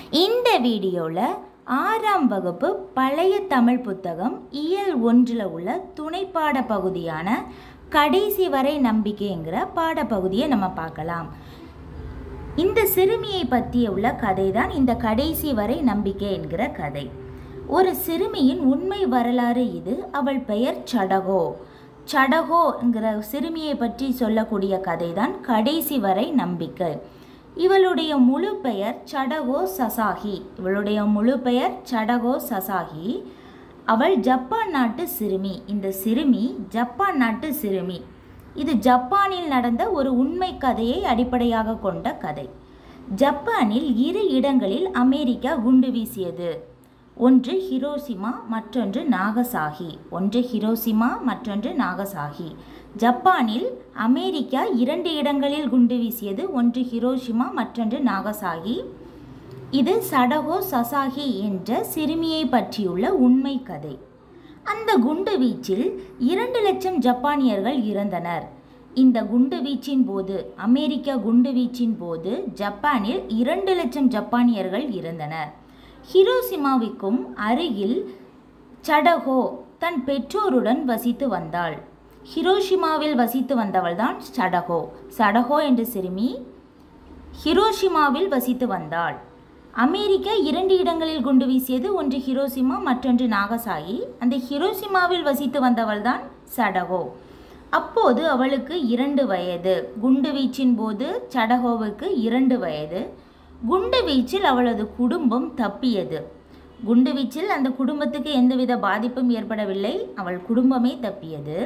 இந்த வீடியோவில் ஆறாம் வகுப்பு பழைய தமிழ் புத்தகம் இயல் ஒன்றில் உள்ள துணைப்பாட பகுதியான கடைசி வரை நம்பிக்கைங்கிற பாடப்பகுதியை நம்ம பார்க்கலாம் இந்த சிறுமியை பற்றிய உள்ள கதை தான் இந்த கடைசி வரை நம்பிக்கை என்கிற கதை ஒரு சிறுமியின் உண்மை வரலாறு இது அவள் பெயர் சடகோ சடகோங்கிற சிறுமியை பற்றி சொல்லக்கூடிய கதை தான் கடைசி வரை நம்பிக்கை இவளுடைய முழு பெயர் சடகோ சசாகி இவளுடைய முழு பெயர் சடகோ சசாகி அவள் ஜப்பான் நாட்டு சிறுமி இந்த சிறுமி ஜப்பான் நாட்டு சிறுமி இது ஜப்பானில் நடந்த ஒரு உண்மை கதையை அடிப்படையாக கொண்ட கதை ஜப்பானில் இரு இடங்களில் அமெரிக்கா குண்டு வீசியது ஒன்று ஹிரோசிமா மற்றொன்று நாகசாகி ஒன்று ஹிரோசிமா மற்றொன்று நாகசாகி ஜப்பானில் அமெரிக்கா இரண்டு இடங்களில் குண்டு வீசியது ஒன்று ஹிரோஷிமா மற்றொன்று நாகசாகி இது சடகோ சசாகி என்ற சிறுமியை பற்றியுள்ள உண்மை கதை அந்த குண்டு வீச்சில் இரண்டு லட்சம் ஜப்பானியர்கள் இறந்தனர் இந்த குண்டு வீச்சின் போது அமெரிக்க குண்டு வீச்சின் போது ஜப்பானில் இரண்டு லட்சம் ஜப்பானியர்கள் இறந்தனர் ஹிரோசிமாவுக்கும் அருகில் சடகோ தன் பெற்றோருடன் வசித்து வந்தாள் ஹிரோஷிமாவில் வசித்து வந்தவள்தான் சடகோ சடகோ என்ற சிறுமி ஹிரோஷிமாவில் வசித்து வந்தாள் அமெரிக்கா இரண்டு இடங்களில் குண்டு வீசியது ஒன்று ஹிரோசிமா மற்றொன்று நாகசாகி அந்த ஹிரோசிமாவில் வசித்து வந்தவள்தான் சடகோ அப்போது அவளுக்கு இரண்டு வயது குண்டு வீச்சின் போது சடகோவுக்கு இரண்டு வயது குண்டு வீச்சில் அவளது குடும்பம் தப்பியது குண்டு வீச்சில் அந்த குடும்பத்துக்கு எந்தவித பாதிப்பும் ஏற்படவில்லை அவள் குடும்பமே தப்பியது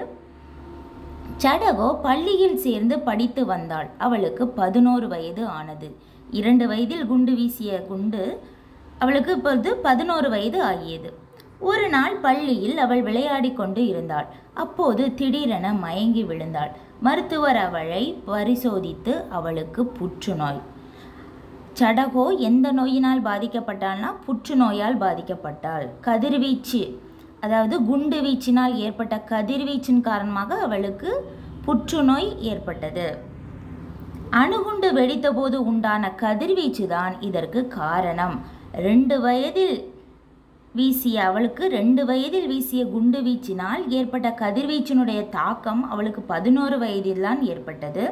சடகோ பள்ளியில் சேர்ந்து படித்து வந்தாள் அவளுக்கு பதினோரு வயது ஆனது இரண்டு வயதில் குண்டு வீசிய குண்டு அவளுக்கு இப்பொழுது பதினோரு வயது ஆகியது ஒரு நாள் பள்ளியில் அவள் விளையாடி கொண்டு இருந்தாள் அப்போது திடீரென மயங்கி விழுந்தாள் மருத்துவர் அவளை பரிசோதித்து அவளுக்கு புற்றுநோய் சடகோ எந்த நோயினால் பாதிக்கப்பட்டாள்னா புற்றுநோயால் பாதிக்கப்பட்டாள் கதிர்வீச்சு அதாவது குண்டு வீச்சினால் ஏற்பட்ட கதிர்வீச்சின் காரணமாக அவளுக்கு புற்றுநோய் ஏற்பட்டது அணுகுண்டு வெடித்தபோது உண்டான கதிர்வீச்சு தான் இதற்கு காரணம் ரெண்டு வயதில் வீசிய அவளுக்கு ரெண்டு வயதில் வீசிய குண்டு வீச்சினால் ஏற்பட்ட கதிர்வீச்சினுடைய தாக்கம் அவளுக்கு பதினோரு வயதில்தான் ஏற்பட்டது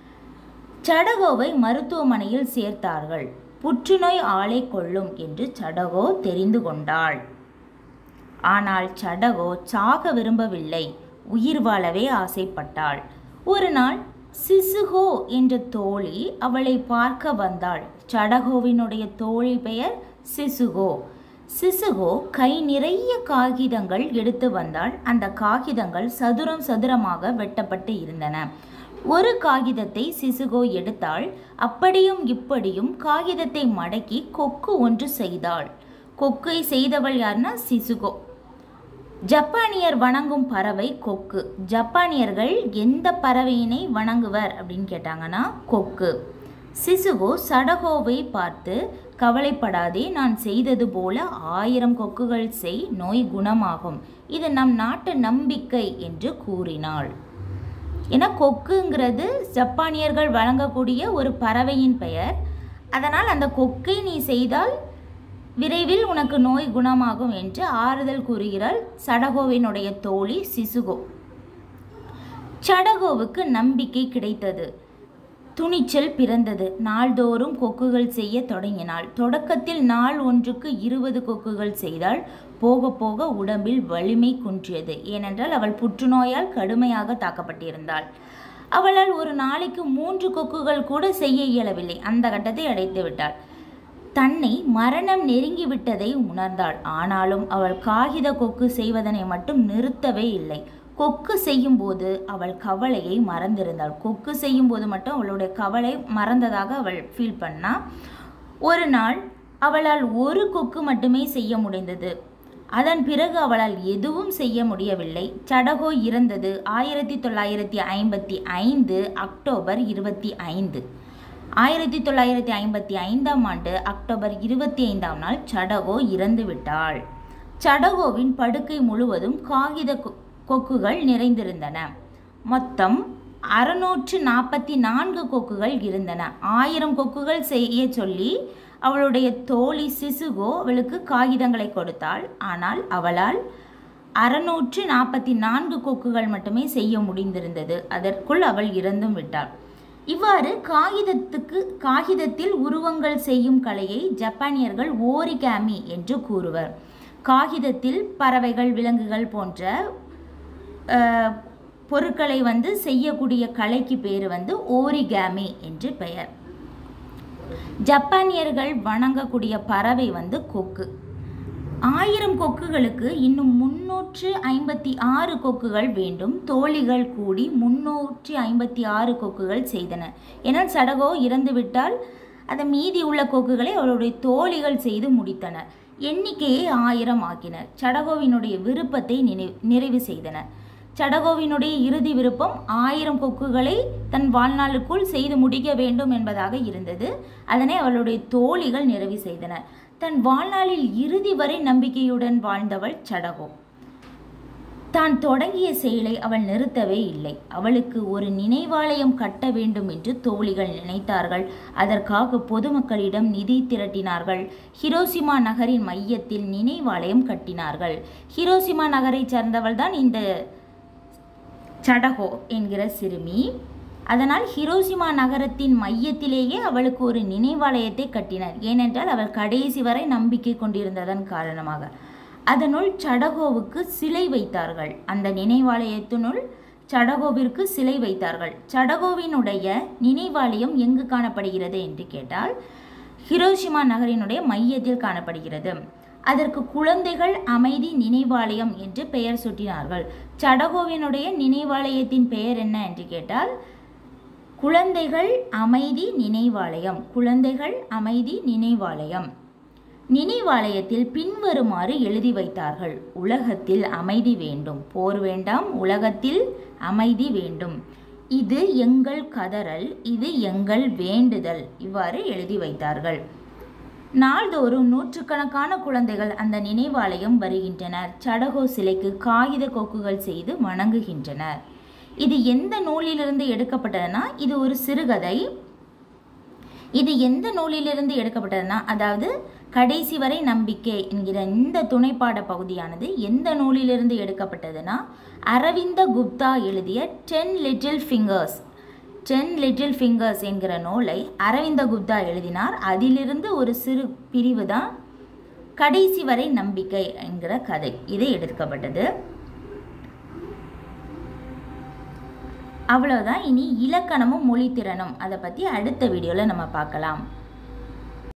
சடகோவை மருத்துவமனையில் சேர்த்தார்கள் புற்றுநோய் ஆளை கொள்ளும் என்று சடகோ தெரிந்து கொண்டாள் ஆனால் சடகோ சாக விரும்பவில்லை உயிர் வாழவே ஆசைப்பட்டாள் ஒரு நாள் சிசுகோ என்ற தோழி அவளை பார்க்க வந்தாள் சடகோவினுடைய தோழி பெயர் சிசுகோ சிசுகோ கை நிறைய காகிதங்கள் எடுத்து வந்தாள் அந்த காகிதங்கள் சதுரம் சதுரமாக வெட்டப்பட்டு இருந்தன ஒரு காகிதத்தை சிசுகோ எடுத்தாள் அப்படியும் இப்படியும் காகிதத்தை மடக்கி கொக்கு ஒன்று செய்தாள் கொக்கை செய்தவள் யார்னா சிசுகோ ஜப்பானியர் வணங்கும் பறவை கொக்கு ஜப்பானியர்கள் எந்த பறவையினை வணங்குவர் அப்படின்னு கேட்டாங்கன்னா கொக்கு சிசுகோ சடகோவை பார்த்து கவலைப்படாதே நான் செய்தது போல ஆயிரம் கொக்குகள் செய் நோய் குணமாகும் இது நம் நாட்டு நம்பிக்கை என்று கூறினாள் ஏன்னா கொக்குங்கிறது ஜப்பானியர்கள் வழங்கக்கூடிய ஒரு பறவையின் பெயர் அதனால் அந்த கொக்கை நீ செய்தால் விரைவில் உனக்கு நோய் குணமாகும் என்று ஆறுதல் கூறுகிறாள் சடகோவினுடைய தோழி சிசுகோ சடகோவுக்கு நம்பிக்கை கிடைத்தது துணிச்சல் பிறந்தது நாள்தோறும் கொக்குகள் செய்ய தொடங்கினாள் தொடக்கத்தில் நாள் ஒன்றுக்கு இருபது கொக்குகள் செய்தால் போக போக உடம்பில் வலிமை குன்றியது ஏனென்றால் அவள் புற்றுநோயால் கடுமையாக தாக்கப்பட்டிருந்தாள் அவளால் ஒரு நாளைக்கு மூன்று கொக்குகள் கூட செய்ய இயலவில்லை அந்த கட்டத்தை அடைத்து விட்டாள் தன்னை மரணம் நெருங்கிவிட்டதை உணர்ந்தாள் ஆனாலும் அவள் காகித கொக்கு செய்வதனை மட்டும் நிறுத்தவே இல்லை கொக்கு செய்யும்போது அவள் கவலையை மறந்திருந்தாள் கொக்கு செய்யும்போது மட்டும் அவளுடைய கவலை மறந்ததாக அவள் ஃபீல் பண்ணா ஒரு நாள் அவளால் ஒரு கொக்கு மட்டுமே செய்ய முடிந்தது அதன் பிறகு அவளால் எதுவும் செய்ய முடியவில்லை சடகோ இறந்தது ஆயிரத்தி தொள்ளாயிரத்தி ஐம்பத்தி ஐந்து அக்டோபர் இருபத்தி ஐந்து ஆயிரத்தி தொள்ளாயிரத்தி ஐம்பத்தி ஐந்தாம் ஆண்டு அக்டோபர் இருபத்தி ஐந்தாம் நாள் சடகோ இறந்து விட்டாள் சடகோவின் படுக்கை முழுவதும் காகித கொக்குகள் நிறைந்திருந்தன மொத்தம் அறுநூற்று நாற்பத்தி நான்கு கொக்குகள் இருந்தன ஆயிரம் கொக்குகள் செய்ய சொல்லி அவளுடைய தோழி சிசுகோ அவளுக்கு காகிதங்களை கொடுத்தாள் ஆனால் அவளால் அறுநூற்று நாற்பத்தி நான்கு கொக்குகள் மட்டுமே செய்ய முடிந்திருந்தது அதற்குள் அவள் இறந்தும் விட்டாள் இவ்வாறு காகிதத்துக்கு காகிதத்தில் உருவங்கள் செய்யும் கலையை ஜப்பானியர்கள் ஓரிகாமி என்று கூறுவர் காகிதத்தில் பறவைகள் விலங்குகள் போன்ற அஹ், பொருட்களை வந்து செய்யக்கூடிய கலைக்கு பேர் வந்து ஓரிகாமி என்று பெயர் ஜப்பானியர்கள் வணங்கக்கூடிய பறவை வந்து கொக்கு ஆயிரம் கொக்குகளுக்கு இன்னும் முன்னூற்று ஐம்பத்தி ஆறு கொக்குகள் வேண்டும் தோழிகள் கூடி முன்னூற்றி ஐம்பத்தி ஆறு கொக்குகள் செய்தன ஏன்னால் சடகோ இறந்துவிட்டால் அதை மீதி உள்ள கொக்குகளை அவருடைய தோழிகள் செய்து முடித்தனர் எண்ணிக்கையை ஆயிரம் ஆக்கினர் சடகோவினுடைய விருப்பத்தை நினை நிறைவு செய்தனர் சடகோவினுடைய இறுதி விருப்பம் ஆயிரம் கொக்குகளை தன் வாழ்நாளுக்குள் செய்து முடிக்க வேண்டும் என்பதாக இருந்தது அதனை அவளுடைய தோழிகள் நிறைவு செய்தனர் தன் வாழ்நாளில் இறுதி வரை நம்பிக்கையுடன் வாழ்ந்தவள் சடகோ தான் தொடங்கிய செயலை அவள் நிறுத்தவே இல்லை அவளுக்கு ஒரு நினைவாலயம் கட்ட வேண்டும் என்று தோழிகள் நினைத்தார்கள் அதற்காக பொதுமக்களிடம் நிதி திரட்டினார்கள் ஹிரோசிமா நகரின் மையத்தில் நினைவாலயம் கட்டினார்கள் ஹிரோசிமா நகரைச் சேர்ந்தவள் தான் இந்த சடகோ என்கிற சிறுமி அதனால் ஹிரோஷிமா நகரத்தின் மையத்திலேயே அவளுக்கு ஒரு நினைவாலயத்தை கட்டினர் ஏனென்றால் அவள் கடைசி வரை நம்பிக்கை கொண்டிருந்ததன் காரணமாக அதனுள் சடகோவுக்கு சிலை வைத்தார்கள் அந்த நினைவாலயத்தினுள் சடகோவிற்கு சிலை வைத்தார்கள் சடகோவினுடைய நினைவாலயம் எங்கு காணப்படுகிறது என்று கேட்டால் ஹிரோஷிமா நகரினுடைய மையத்தில் காணப்படுகிறது அதற்கு குழந்தைகள் அமைதி நினைவாலயம் என்று பெயர் சூட்டினார்கள் சடகோவினுடைய நினைவாலயத்தின் பெயர் என்ன என்று கேட்டால் குழந்தைகள் அமைதி நினைவாலயம் குழந்தைகள் அமைதி நினைவாலயம் நினைவாலயத்தில் பின்வருமாறு எழுதி வைத்தார்கள் உலகத்தில் அமைதி வேண்டும் போர் வேண்டாம் உலகத்தில் அமைதி வேண்டும் இது எங்கள் கதறல் இது எங்கள் வேண்டுதல் இவ்வாறு எழுதி வைத்தார்கள் நாள்தோறும் நூற்றுக்கணக்கான குழந்தைகள் அந்த நினைவாலயம் வருகின்றனர் சடகோ சிலைக்கு காகித கொக்குகள் செய்து வணங்குகின்றனர் இது எந்த நூலிலிருந்து எடுக்கப்பட்டதுன்னா இது ஒரு சிறுகதை இது எந்த நூலிலிருந்து எடுக்கப்பட்டதுன்னா அதாவது கடைசி வரை நம்பிக்கை என்கிற இந்த துணைப்பாட பகுதியானது எந்த நூலிலிருந்து எடுக்கப்பட்டதுன்னா அரவிந்த குப்தா எழுதிய ten little fingers ten little fingers என்கிற நூலை அரவிந்த குப்தா எழுதினார் அதிலிருந்து ஒரு சிறு பிரிவு தான் கடைசி வரை நம்பிக்கை என்கிற கதை இது எடுக்கப்பட்டது அவ்வளோதான் இனி இலக்கணமும் மொழித்திறனும் அதை பற்றி அடுத்த வீடியோவில் நம்ம பார்க்கலாம்